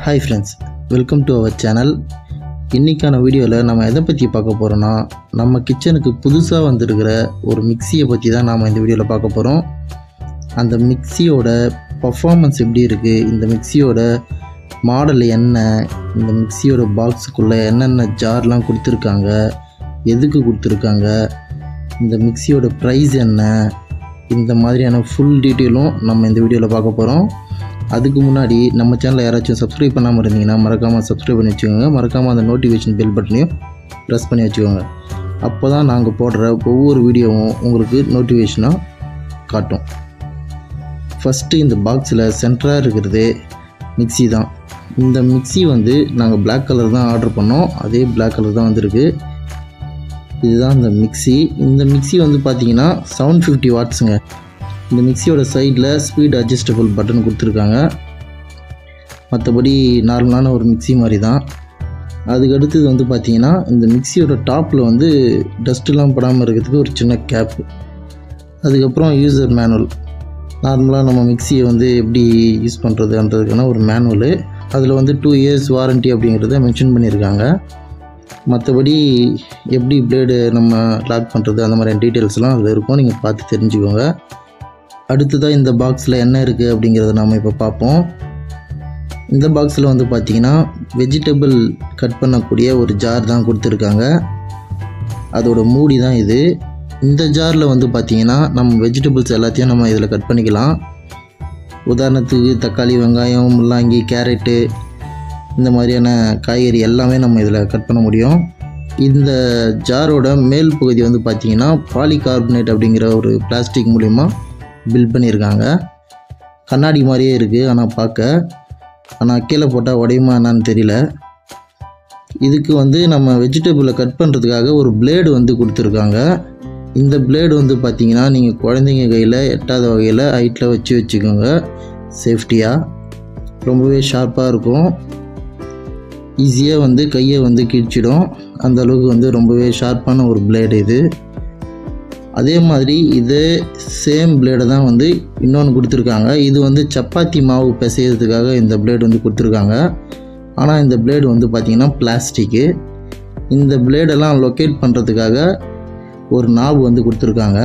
hi friends welcome to our channel இன்றைக்கான வீடியோவில் நம்ம எதை பற்றி பார்க்க போகிறோன்னா நம்ம கிச்சனுக்கு புதுசாக வந்திருக்கிற ஒரு மிக்சியை பற்றி தான் நாம் இந்த வீடியோவில் பார்க்க போகிறோம் அந்த மிக்சியோட பர்ஃபார்மன்ஸ் எப்படி இருக்குது இந்த மிக்சியோட மாடல் என்ன இந்த மிக்சியோட பாக்ஸுக்குள்ளே என்னென்ன ஜார்லாம் கொடுத்துருக்காங்க எதுக்கு கொடுத்துருக்காங்க இந்த மிக்சியோட ப்ரைஸ் என்ன இந்த மாதிரியான ஃபுல் டீட்டெயிலும் நம்ம இந்த வீடியோவில் பார்க்க போகிறோம் அதுக்கு முன்னாடி நம்ம சேனலை யாராச்சும் சப்ஸ்கிரைப் பண்ணாமல் இருந்தீங்கன்னா மறக்காமல் சப்ஸ்கிரைப் பண்ணி வச்சுக்கோங்க மறக்காமல் அந்த நோட்டிஃபிகேஷன் பெல் பட்டனையும் ப்ரெஸ் பண்ணி வச்சுக்கோங்க அப்போ தான் நாங்கள் போடுற ஒவ்வொரு வீடியோவும் உங்களுக்கு நோட்டிஃபிகேஷனாக காட்டும் ஃபஸ்ட்டு இந்த பாக்ஸில் சென்டராக இருக்கிறது மிக்ஸி தான் இந்த மிக்ஸி வந்து நாங்கள் Black கலர் தான் ஆர்டர் பண்ணோம் அதே Black கலர் தான் வந்திருக்கு இதுதான் இந்த மிக்ஸி இந்த மிக்ஸி வந்து பார்த்தீங்கன்னா செவன் ஃபிஃப்டி வாட்ஸுங்க இந்த மிக்ஸியோட சைடில் ஸ்பீட் அட்ஜஸ்டபிள் பட்டன் கொடுத்துருக்காங்க மற்றபடி நார்மலான ஒரு மிக்ஸி மாதிரி தான் அதுக்கு அடுத்தது வந்து பார்த்தீங்கன்னா இந்த மிக்ஸியோட டாப்பில் வந்து டஸ்ட்டுலாம் படாமல் இருக்கிறதுக்கு ஒரு சின்ன கேப்பு அதுக்கப்புறம் யூசர் மேனுவல் நார்மலாக நம்ம மிக்ஸியை வந்து எப்படி யூஸ் பண்ணுறதுன்றதுக்கான ஒரு மேனுவலு அதில் வந்து டூ இயர்ஸ் வாரண்ட்டி அப்படிங்கிறத மென்ஷன் பண்ணியிருக்காங்க மற்றபடி எப்படி பிளேடு நம்ம லாக் பண்ணுறது அந்த மாதிரி டீட்டெயில்ஸ்லாம் அதில் இருக்கும் நீங்கள் பார்த்து தெரிஞ்சுக்கோங்க அடுத்ததாக இந்த பாக்ஸில் என்ன இருக்குது அப்படிங்கிறத நாம் இப்போ பார்ப்போம் இந்த பாக்ஸில் வந்து பார்த்தீங்கன்னா வெஜிடபிள் கட் பண்ணக்கூடிய ஒரு ஜார் தான் கொடுத்துருக்காங்க அதோட மூடி தான் இது இந்த ஜாரில் வந்து பார்த்தீங்கன்னா நம்ம வெஜிடபிள்ஸ் எல்லாத்தையும் நம்ம இதில் கட் பண்ணிக்கலாம் உதாரணத்துக்கு தக்காளி வெங்காயம் முள்ளாங்கி கேரட்டு இந்த மாதிரியான காய்கறி எல்லாமே நம்ம இதில் கட் பண்ண முடியும் இந்த ஜாரோட மேல் பகுதி வந்து பார்த்திங்கன்னா பாலிகார்பனேட் அப்படிங்கிற ஒரு பிளாஸ்டிக் மூலிமா பில்ட் பண்ணியிருக்காங்க கண்ணாடி மாதிரியே இருக்குது ஆனால் பார்க்க ஆனால் கீழே போட்டால் உடையுமா என்னன்னு தெரியல இதுக்கு வந்து நம்ம வெஜிடபிளை கட் பண்ணுறதுக்காக ஒரு பிளேடு வந்து கொடுத்துருக்காங்க இந்த பிளேடு வந்து பார்த்திங்கன்னா நீங்கள் குழந்தைங்க கையில் எட்டாத வகையில் ஹைட்டில் வச்சு வச்சுக்கோங்க சேஃப்டியாக ரொம்பவே ஷார்ப்பாக இருக்கும் ஈஸியாக வந்து கையை வந்து கிழிச்சிடும் அந்த அளவுக்கு வந்து ரொம்பவே ஷார்ப்பான ஒரு பிளேடு இது அதே மாதிரி இதே சேம் பிளேடை தான் வந்து இன்னொன்று கொடுத்துருக்காங்க இது வந்து சப்பாத்தி மாவு பிசைகிறதுக்காக இந்த பிளேடு வந்து கொடுத்துருக்காங்க ஆனால் இந்த பிளேடு வந்து பார்த்திங்கன்னா பிளாஸ்டிக்கு இந்த பிளேடெல்லாம் லொக்கேட் பண்ணுறதுக்காக ஒரு நாப் வந்து கொடுத்துருக்காங்க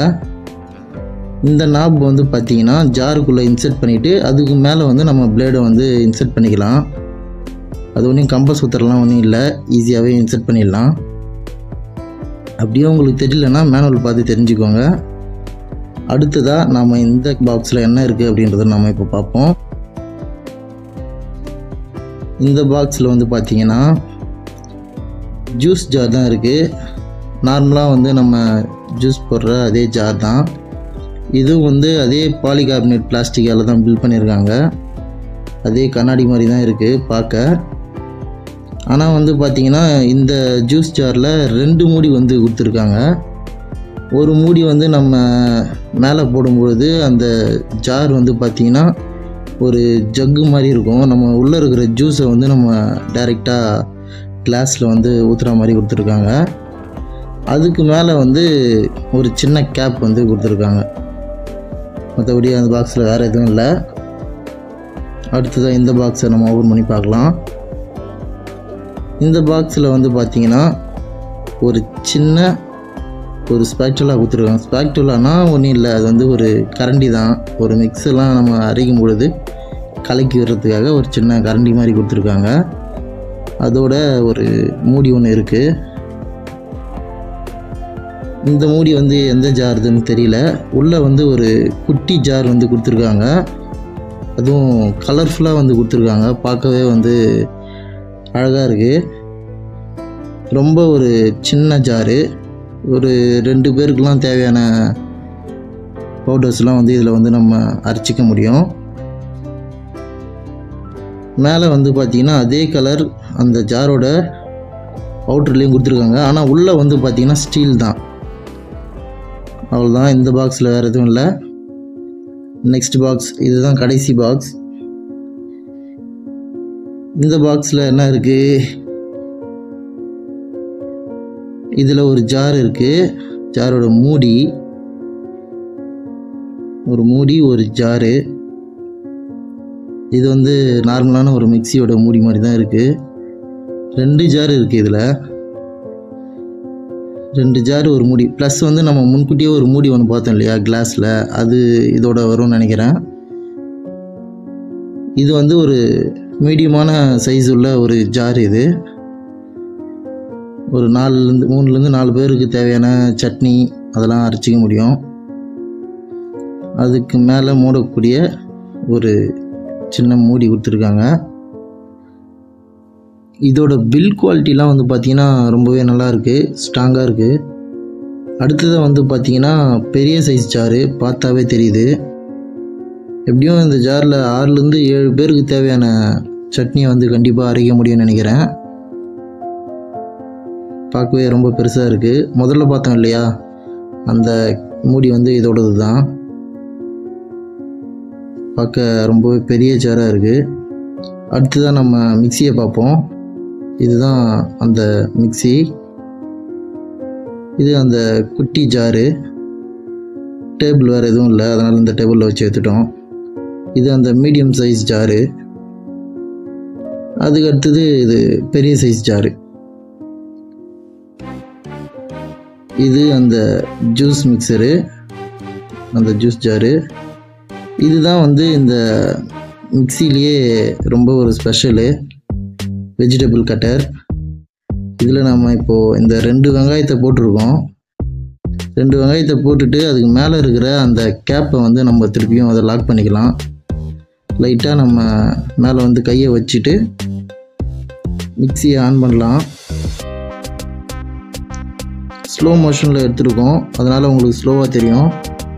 இந்த நாப் வந்து பார்த்திங்கன்னா ஜாருக்குள்ளே இன்செர்ட் பண்ணிவிட்டு அதுக்கு மேலே வந்து நம்ம பிளேடை வந்து இன்செர்ட் பண்ணிக்கலாம் அது ஒன்றும் கம்பஸ் சுத்தரெலாம் ஒன்றும் இல்லை ஈஸியாகவே இன்செர்ட் பண்ணிடலாம் அப்படியே உங்களுக்கு தெரியலனா மேனுவல் பார்த்து தெரிஞ்சுக்கோங்க அடுத்ததாக நாம் இந்த பாக்ஸில் என்ன இருக்குது அப்படின்றத நம்ம இப்போ பார்ப்போம் இந்த பாக்ஸில் வந்து பார்த்தீங்கன்னா ஜூஸ் ஜார் தான் இருக்குது நார்மலாக வந்து நம்ம ஜூஸ் போடுற அதே ஜார் தான் இதுவும் வந்து அதே பாலிகார்பனேட் பிளாஸ்டிக்கால் தான் பில்ட் பண்ணியிருக்காங்க அதே கண்ணாடி மாதிரி தான் இருக்குது பார்க்க ஆனால் வந்து பார்த்திங்கன்னா இந்த ஜூஸ் ஜாரில் ரெண்டு மூடி வந்து கொடுத்துருக்காங்க ஒரு மூடி வந்து நம்ம மேலே போடும்பொழுது அந்த ஜார் வந்து பார்த்திங்கன்னா ஒரு ஜக்கு மாதிரி இருக்கும் நம்ம உள்ளே இருக்கிற ஜூஸை வந்து நம்ம டைரெக்டாக கிளாஸில் வந்து ஊற்றுற மாதிரி கொடுத்துருக்காங்க அதுக்கு மேலே வந்து ஒரு சின்ன கேப் வந்து கொடுத்துருக்காங்க மற்றபடி அந்த பாக்ஸில் வேறு எதுவும் இல்லை அடுத்ததாக இந்த பாக்ஸை நம்ம ஓப்பன் பண்ணி பார்க்கலாம் இந்த பாக்ஸில் வந்து பார்த்தீங்கன்னா ஒரு சின்ன ஒரு ஸ்பேக்டுலா கொடுத்துருக்காங்க ஸ்பேக்டுலானா ஒன்றும் இல்லை அது வந்து ஒரு கரண்டி தான் ஒரு மிக்ஸெல்லாம் நம்ம அரைக்கும் பொழுது கலக்கி விடுறதுக்காக ஒரு சின்ன கரண்டி மாதிரி கொடுத்துருக்காங்க அதோட ஒரு மூடி ஒன்று இருக்குது இந்த மூடி வந்து எந்த ஜாருதுன்னு தெரியல உள்ளே வந்து ஒரு குட்டி ஜார் வந்து கொடுத்துருக்காங்க அதுவும் கலர்ஃபுல்லாக வந்து கொடுத்துருக்காங்க பார்க்கவே வந்து அழகாக இருக்குது ரொம்ப ஒரு சின்ன ஜாரு ஒரு ரெண்டு பேருக்கெலாம் தேவையான பவுடர்ஸ்லாம் வந்து இதில் வந்து நம்ம அரைச்சிக்க முடியும் மேலே வந்து பார்த்திங்கன்னா அதே கலர் அந்த ஜாரோட அவுட்டர்லேயும் கொடுத்துருக்காங்க ஆனால் உள்ளே வந்து பார்த்திங்கன்னா ஸ்டீல் தான் அவ்வளோதான் இந்த பாக்ஸில் வேறு எதுவும் இல்லை நெக்ஸ்ட் பாக்ஸ் இதுதான் கடைசி பாக்ஸ் இந்த பாக்ஸில் என்ன இருக்குது இதில் ஒரு ஜார் இருக்குது ஜாரோட மூடி ஒரு மூடி ஒரு ஜாரு இது வந்து நார்மலான ஒரு மிக்சியோட மூடி மாதிரி தான் இருக்குது ரெண்டு ஜார் இருக்குது இதில் ரெண்டு ஜார் ஒரு மூடி ப்ளஸ் வந்து நம்ம முன்கூட்டியே ஒரு மூடி ஒன்று பார்த்தோம் இல்லையா கிளாஸில் அது இதோட வரும்னு நினைக்கிறேன் இது வந்து ஒரு மீடியமான சைஸ் உள்ள ஒரு ஜார் இது ஒரு நாலுலேருந்து மூணுலேருந்து நாலு பேருக்கு தேவையான சட்னி அதெல்லாம் அரைச்சிக்க முடியும் அதுக்கு மேலே மூடக்கூடிய ஒரு சின்ன மூடி கொடுத்துருக்காங்க இதோட பில் குவாலிட்டிலாம் வந்து பார்த்திங்கன்னா ரொம்பவே நல்லா இருக்குது ஸ்ட்ராங்காக இருக்குது அடுத்ததாக வந்து பார்த்திங்கன்னா பெரிய சைஸ் ஜாரு பார்த்தாவே தெரியுது எப்படியும் இந்த ஜாரில் ஆறுலேருந்து ஏழு பேருக்கு தேவையான சட்னியை வந்து கண்டிப்பாக அரைக்க முடியும்னு நினைக்கிறேன் பார்க்கவே ரொம்ப பெருசாக இருக்குது முதல்ல பார்த்தோம் இல்லையா அந்த மூடி வந்து இதோடது தான் பார்க்க ரொம்பவே பெரிய ஜாராக இருக்குது அடுத்ததாக நம்ம மிக்சியை பார்ப்போம் இதுதான் அந்த மிக்சி இது அந்த குட்டி ஜாரு டேபிள் வேறு எதுவும் இல்லை அதனால் இந்த டேபிளில் வச்சு எடுத்துட்டோம் இது அந்த மீடியம் சைஸ் ஜாரு அதுக்கு அடுத்தது இது பெரிய சைஸ் ஜாரு இது அந்த ஜூஸ் மிக்சரு அந்த ஜூஸ் ஜாரு இதுதான் வந்து இந்த மிக்சிலேயே ரொம்ப ஒரு ஸ்பெஷலு வெஜிடபிள் கட்டர் இதில் நம்ம இப்போது இந்த ரெண்டு வெங்காயத்தை போட்டிருக்கோம் ரெண்டு வெங்காயத்தை போட்டுட்டு அதுக்கு மேலே இருக்கிற அந்த கேப்பை வந்து நம்ம திருப்பியும் அதை லாக் பண்ணிக்கலாம் லைட்டாக நம்ம மேலே வந்து கையை வச்சுட்டு மிக்சியை ஆன் பண்ணலாம் ஸ்லோ மோஷனில் எடுத்துருக்கோம் அதனால் உங்களுக்கு ஸ்லோவாக தெரியும்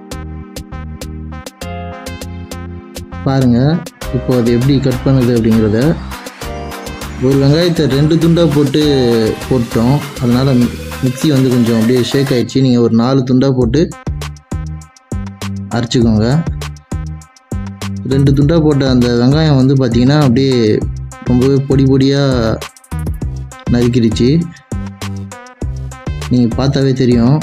பாருங்கள் இப்போ அது எப்படி கட் பண்ணுது அப்படிங்கிறத ஒரு வெங்காயத்தை ரெண்டு துண்டாக போட்டு போட்டோம் அதனால் மிக்ஸி வந்து கொஞ்சம் அப்படியே ஷேக் ஆயிடுச்சு நீங்கள் ஒரு நாலு துண்டாக போட்டு அரைச்சிக்கோங்க ரெண்டு துண்டாக போட்ட அந்த வெங்காயம் வந்து பார்த்திங்கன்னா அப்படியே ரொம்பவே பொடி பொடியாக நறுக்கிடுச்சு நீங்கள் பார்த்தாவே தெரியும்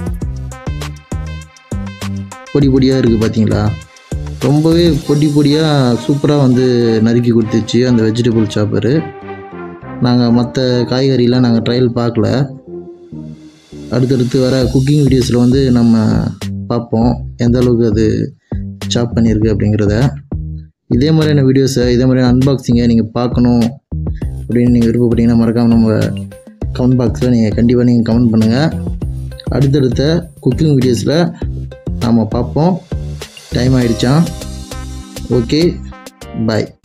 பொடி பொடியாக இருக்குது பார்த்தீங்களா ரொம்பவே பொடி பொடியாக சூப்பராக வந்து நறுக்கி கொடுத்துச்சு அந்த வெஜிடபிள் சாப்பரு நாங்கள் மற்ற காய்கறிலாம் நாங்கள் ட்ரையல் பார்க்கல அடுத்தடுத்து வர குக்கிங் வீடியோஸில் வந்து நம்ம பார்ப்போம் எந்த அளவுக்கு அது சாப் பண்ணியிருக்கு அப்படிங்கிறத இதே மாதிரியான வீடியோஸை இதே மாதிரியான அன்பாக்சிங்கை நீங்கள் பார்க்கணும் அப்படின்னு நீங்கள் விருப்பப்பட்டீங்கன்னா மறக்காமல் நம்ம கமெண்ட் பாக்ஸில் நீங்கள் கண்டிப்பாக நீங்கள் கமெண்ட் பண்ணுங்கள் அடுத்தடுத்த குக்கிங் வீடியோஸில் நாம் பார்ப்போம் டைம் ஆகிடுச்சான் ஓகே பாய்